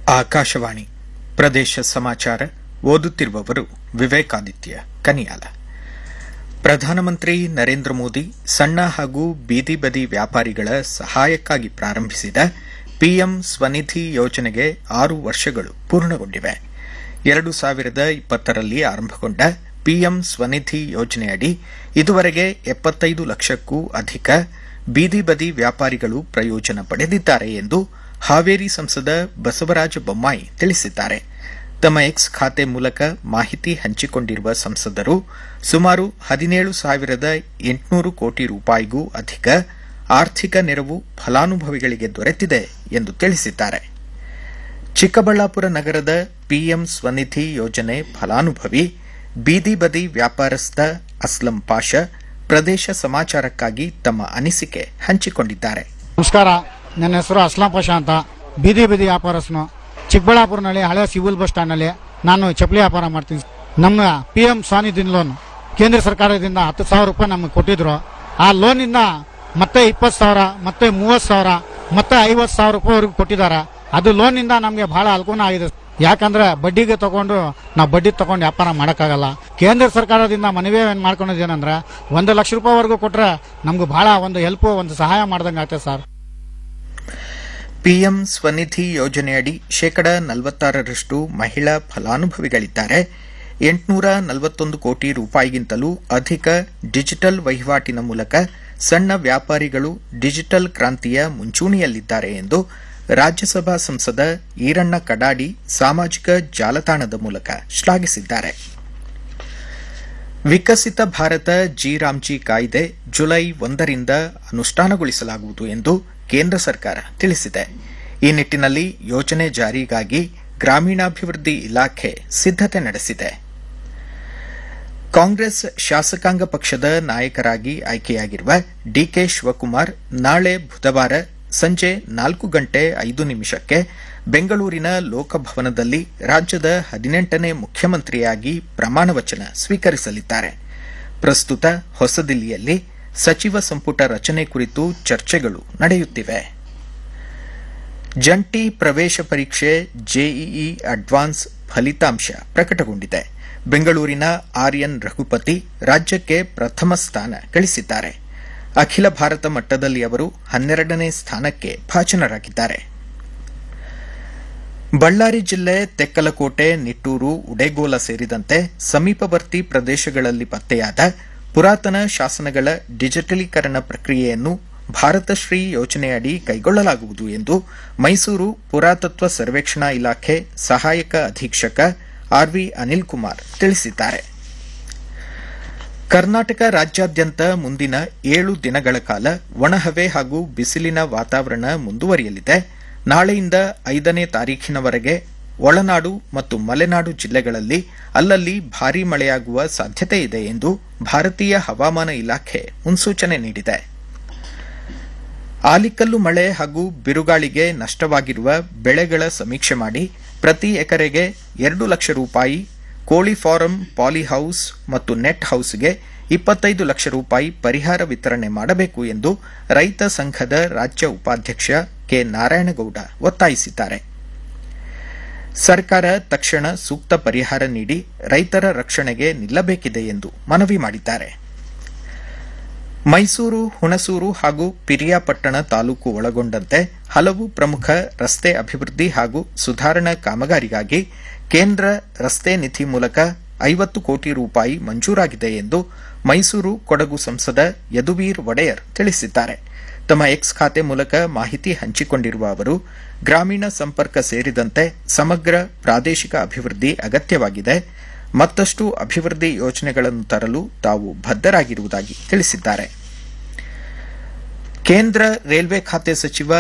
ಆಕಾಶವಾಣಿ ಪ್ರದೇಶ ಸಮಾಚಾರ ಓದುತ್ತಿರುವವರು ವಿವೇಕಾದಿತ್ಯ ಕನಿಯಾಲ ಪ್ರಧಾನಮಂತ್ರಿ ನರೇಂದ್ರ ಮೋದಿ ಸಣ್ಣ ಹಾಗೂ ಬೀದಿ ಬದಿ ವ್ಯಾಪಾರಿಗಳ ಸಹಾಯಕ್ಕಾಗಿ ಪ್ರಾರಂಭಿಸಿದ ಪಿಎಂ ಸ್ವನಿಧಿ ಯೋಜನೆಗೆ ಆರು ವರ್ಷಗಳು ಪೂರ್ಣಗೊಂಡಿವೆ ಎರಡು ಸಾವಿರದ ಇಪ್ಪತ್ತರಲ್ಲಿ ಆರಂಭಗೊಂಡ ಪಿಎಂ ಸ್ವನಿಧಿ ಯೋಜನೆಯಡಿ ಇದುವರೆಗೆ ಎಪ್ಪತ್ತೈದು ಲಕ್ಷಕ್ಕೂ ಅಧಿಕ ಬೀದಿ ಬದಿ ವ್ಯಾಪಾರಿಗಳು ಪ್ರಯೋಜನ ಪಡೆದಿದ್ದಾರೆ ಎಂದು ಹಾವೇರಿ ಸಂಸದ ಬಸವರಾಜ ಬೊಮ್ಮಾಯಿ ತಿಳಿಸಿದ್ದಾರೆ ತಮ್ಮ ಎಕ್ಸ್ ಖಾತೆ ಮೂಲಕ ಮಾಹಿತಿ ಹಂಚಿಕೊಂಡಿರುವ ಸಂಸದರು ಸುಮಾರು ಹದಿನೇಳು ಸಾವಿರದ ಎಂಟುನೂರು ಕೋಟಿ ರೂಪಾಯಿಗೂ ಅಧಿಕ ಆರ್ಥಿಕ ನೆರವು ಫಲಾನುಭವಿಗಳಿಗೆ ದೊರೆತಿದೆ ಎಂದು ತಿಳಿಸಿದ್ದಾರೆ ಚಿಕ್ಕಬಳ್ಳಾಪುರ ನಗರದ ಪಿಎಂ ಸ್ವನಿಧಿ ಯೋಜನೆ ಫಲಾನುಭವಿ ಬೀದಿ ಬದಿ ವ್ಯಾಪಾರಸ್ಥ ಅಸ್ಲಂ ಪಾಷಾ ಪ್ರದೇಶ ಸಮಾಚಾರಕ್ಕಾಗಿ ತಮ್ಮ ಅನಿಸಿಕೆ ಹಂಚಿಕೊಂಡಿದ್ದಾರೆ ನಮಸ್ಕಾರ ನನ್ನ ಹೆಸರು ಅಸ್ಲಾಂ ಪಾಷಾ ಅಂತ ಬೀದಿ ಬೀದಿ ವ್ಯಾಪಾರಸ್ನು ಚಿಕ್ಕಬಳ್ಳಾಪುರನಲ್ಲಿ ಹಳೆ ಸಿವಿಲ್ ಬಸ್ ಸ್ಟ್ಯಾಂಡ್ನಲ್ಲಿ ನಾನು ಚಪ್ಪಲಿ ವ್ಯಾಪಾರ ಮಾಡ್ತೀನಿ ನಮ್ಮ ಪಿ ಎಂ ಸ್ವಾನಿಧಿ ಲೋನ್ ಕೇಂದ್ರ ಸರ್ಕಾರದಿಂದ ಹತ್ತು ಸಾವಿರ ರೂಪಾಯಿ ನಮಗೆ ಕೊಟ್ಟಿದ್ರು ಆ ಲೋನಿಂದ ಮತ್ತೆ ಇಪ್ಪತ್ತು ಸಾವಿರ ಮತ್ತೆ ಮೂವತ್ತು ಸಾವಿರ ಮತ್ತೆ ಐವತ್ತು ಸಾವಿರ ರೂಪಾಯಿವರೆಗೂ ಕೊಟ್ಟಿದ್ದಾರೆ ಅದು ಲೋನಿಂದ ನಮಗೆ ಬಹಳ ಅನುಕೂಲ ಆಗಿದೆ ಯಾಕಂದ್ರೆ ಬಡ್ಡಿಗೆ ತಗೊಂಡು ನಾವು ಬಡ್ಡಿ ತಗೊಂಡು ವ್ಯಾಪಾರ ಮಾಡೋಕ್ಕಾಗಲ್ಲ ಕೇಂದ್ರ ಸರ್ಕಾರದಿಂದ ಮನವಿ ಏನು ಮಾಡ್ಕೊಂಡಿದ್ದೇನೆಂದ್ರೆ ಒಂದು ಲಕ್ಷ ರೂಪಾಯಿವರೆಗೂ ಕೊಟ್ರೆ ನಮ್ಗೆ ಬಹಳ ಒಂದು ಹೆಲ್ಪ್ ಒಂದು ಸಹಾಯ ಮಾಡ್ದಂಗೆ ಆಗ್ತದೆ ಸರ್ ಪಿಎಂ ಸ್ವನಿಧಿ ಯೋಜನೆಯಡಿ ಶೇಕಡ ನಲವತ್ತಾರರಷ್ಟು ಮಹಿಳಾ ಫಲಾನುಭವಿಗಳಿದ್ದಾರೆ ಎಂಟುನೂರ ನಲವತ್ತೊಂದು ಕೋಟಿ ರೂಪಾಯಿಗಿಂತಲೂ ಅಧಿಕ ಡಿಜಿಟಲ್ ವಹಿವಾಟಿನ ಮೂಲಕ ಸಣ್ಣ ವ್ಯಾಪಾರಿಗಳು ಡಿಜಿಟಲ್ ಕ್ರಾಂತಿಯ ಮುಂಚೂಣಿಯಲ್ಲಿದ್ದಾರೆ ಎಂದು ರಾಜ್ಯಸಭಾ ಸಂಸದ ಈರಣ್ಣ ಕಡಾಡಿ ಸಾಮಾಜಿಕ ಜಾಲತಾಣದ ಮೂಲಕ ಶ್ಲಾಘಿಸಿದ್ದಾರೆ ವಿಕಸಿತ ಭಾರತ ಜಿ ರಾಮ್ಜಿ ಕಾಯ್ದೆ ಜುಲೈ ಒಂದರಿಂದ ಅನುಷ್ಠಾನಗೊಳಿಸಲಾಗುವುದು ಎಂದು ಕೇಂದ್ರ ಸರ್ಕಾರ ತಿಳಿಸಿದೆ ಈ ನಿಟ್ಟಿನಲ್ಲಿ ಯೋಜನೆ ಜಾರಿಗಾಗಿ ಗ್ರಾಮೀಣಾಭಿವೃದ್ಧಿ ಇಲಾಖೆ ಸಿದ್ದತೆ ನಡೆಸಿದೆ ಕಾಂಗ್ರೆಸ್ ಶಾಸಕಾಂಗ ಪಕ್ಷದ ನಾಯಕರಾಗಿ ಆಯ್ಕೆಯಾಗಿರುವ ಡಿಕೆ ಶಿವಕುಮಾರ್ ನಾಳೆ ಬುಧವಾರ ಸಂಜೆ ನಾಲ್ಕು ಗಂಟೆ ಐದು ನಿಮಿಷಕ್ಕೆ ಬೆಂಗಳೂರಿನ ಲೋಕಭವನದಲ್ಲಿ ರಾಜ್ಯದ ಹದಿನೆಂಟನೇ ಮುಖ್ಯಮಂತ್ರಿಯಾಗಿ ಪ್ರಮಾಣವಚನ ಸ್ವೀಕರಿಸಲಿದ್ದಾರೆ ಪ್ರಸ್ತುತ ಹೊಸದಿಲ್ಲಿಯಲ್ಲಿ ಸಚಿವ ಸಂಪುಟ ರಚನೆ ಕುರಿತು ಚರ್ಚೆಗಳು ನಡೆಯುತ್ತಿವೆ ಜಂಟಿ ಪ್ರವೇಶ ಪರೀಕ್ಷೆ ಜೆಇಇ ಅಡ್ವಾನ್ಸ್ ಫಲಿತಾಂಶ ಪ್ರಕಟಗೊಂಡಿದೆ ಬೆಂಗಳೂರಿನ ಆರ್ಯನ್ ರಘುಪತಿ ರಾಜ್ಯಕ್ಕೆ ಪ್ರಥಮ ಸ್ಥಾನ ಗಳಿಸಿದ್ದಾರೆ ಅಖಿಲ ಭಾರತ ಮಟ್ಟದಲ್ಲಿ ಅವರು ಹನ್ನೆರಡನೇ ಸ್ಥಾನಕ್ಕೆ ಭಾಜನರಾಗಿದ್ದಾರೆ ಬಳ್ಳಾರಿ ಜಿಲ್ಲೆ ತೆಕ್ಕಲಕೋಟೆ ನಿಟ್ಟೂರು ಉಡೇಗೋಲ ಸೇರಿದಂತೆ ಸಮೀಪವರ್ತಿ ಪ್ರದೇಶಗಳಲ್ಲಿ ಪತ್ತೆಯಾದ ಪುರಾತನ ಶಾಸನಗಳ ಡಿಜಿಟಲೀಕರಣ ಪ್ರಕ್ರಿಯೆಯನ್ನು ಭಾರತಶ್ರೀ ಯೋಜನೆಯಡಿ ಕೈಗೊಳ್ಳಲಾಗುವುದು ಎಂದು ಮೈಸೂರು ಪುರಾತತ್ವ ಸರ್ವೇಕ್ಷಣಾ ಇಲಾಖೆ ಸಹಾಯಕ ಅಧೀಕ್ಷಕ ಆರ್ವಿ ಅನಿಲ್ ಕುಮಾರ್ ತಿಳಿಸಿದ್ದಾರೆ ಕರ್ನಾಟಕ ರಾಜ್ಯಾದ್ಯಂತ ಮುಂದಿನ ಏಳು ದಿನಗಳ ಕಾಲ ಒಣಹವೆ ಹಾಗೂ ಬಿಸಿಲಿನ ವಾತಾವರಣ ಮುಂದುವರಿಯಲಿದೆ ನಾಳೆಯಿಂದ ಐದನೇ ತಾರೀಖಿನವರೆಗೆ ಒಳನಾಡು ಮತ್ತು ಮಲೆನಾಡು ಜಿಲ್ಲೆಗಳಲ್ಲಿ ಅಲ್ಲಲ್ಲಿ ಭಾರೀ ಮಳೆಯಾಗುವ ಸಾಧ್ಯತೆ ಇದೆ ಎಂದು ಭಾರತೀಯ ಹವಾಮಾನ ಇಲಾಖೆ ಮುನ್ಸೂಚನೆ ನೀಡಿದೆ ಆಲಿಕಲ್ಲು ಮಳೆ ಹಾಗೂ ಬಿರುಗಾಳಿಗೆ ನಷ್ಟವಾಗಿರುವ ಬೆಳೆಗಳ ಸಮೀಕ್ಷೆ ಮಾಡಿ ಪ್ರತಿ ಎಕರೆಗೆ ಎರಡು ಲಕ್ಷ ರೂಪಾಯಿ ಕೋಳಿ ಫಾರಂ ಪಾಲಿಹೌಸ್ ಮತ್ತು ನೆಟ್ ಹೌಸ್ಗೆ ಇಪ್ಪತ್ತೈದು ಲಕ್ಷ ರೂಪಾಯಿ ಪರಿಹಾರ ವಿತರಣೆ ಮಾಡಬೇಕು ಎಂದು ರೈತ ಸಂಘದ ರಾಜ್ಯ ಉಪಾಧ್ಯಕ್ಷ ಕೆ ನಾರಾಯಣಗೌಡ ಒತ್ತಾಯಿಸಿದ್ದಾರೆ ಸರ್ಕಾರ ತಕ್ಷಣ ಸೂಕ್ತ ಪರಿಹಾರ ನೀಡಿ ರೈತರ ರಕ್ಷಣೆಗೆ ನಿಲ್ಲಬೇಕಿದೆ ಎಂದು ಮನವಿ ಮಾಡಿದ್ದಾರೆ ಮೈಸೂರು ಹುಣಸೂರು ಹಾಗೂ ಪಿರಿಯಾಪಟ್ಟಣ ತಾಲೂಕು ಒಳಗೊಂಡಂತೆ ಹಲವು ಪ್ರಮುಖ ರಸ್ತೆ ಅಭಿವೃದ್ಧಿ ಹಾಗೂ ಸುಧಾರಣಾ ಕಾಮಗಾರಿಗಾಗಿ ಕೇಂದ್ರ ರಸ್ತೆ ನಿಧಿ ಮೂಲಕ ಐವತ್ತು ಕೋಟಿ ರೂಪಾಯಿ ಮಂಜೂರಾಗಿದೆ ಎಂದು ಮೈಸೂರು ಕೊಡಗು ಸಂಸದ ಯದುವೀರ್ ಒಡೆಯರ್ ತಿಳಿಸಿದ್ದಾರೆ ತಮ್ಮ ಎಕ್ಸ್ ಖಾತೆ ಮೂಲಕ ಮಾಹಿತಿ ಹಂಚಿಕೊಂಡಿರುವ ಅವರು ಗ್ರಾಮೀಣ ಸಂಪರ್ಕ ಸೇರಿದಂತೆ ಸಮಗ್ರ ಪ್ರಾದೇಶಿಕ ಅಭಿವೃದ್ಧಿ ಅಗತ್ಯವಾಗಿದೆ ಮತ್ತಷ್ಟು ಅಭಿವೃದ್ಧಿ ಯೋಜನೆಗಳನ್ನು ತರಲು ತಾವು ಬದ್ದರಾಗಿರುವುದಾಗಿ ತಿಳಿಸಿದ್ದಾರೆ ಕೇಂದ್ರ ರೈಲ್ವೆ ಖಾತೆ ಸಚಿವ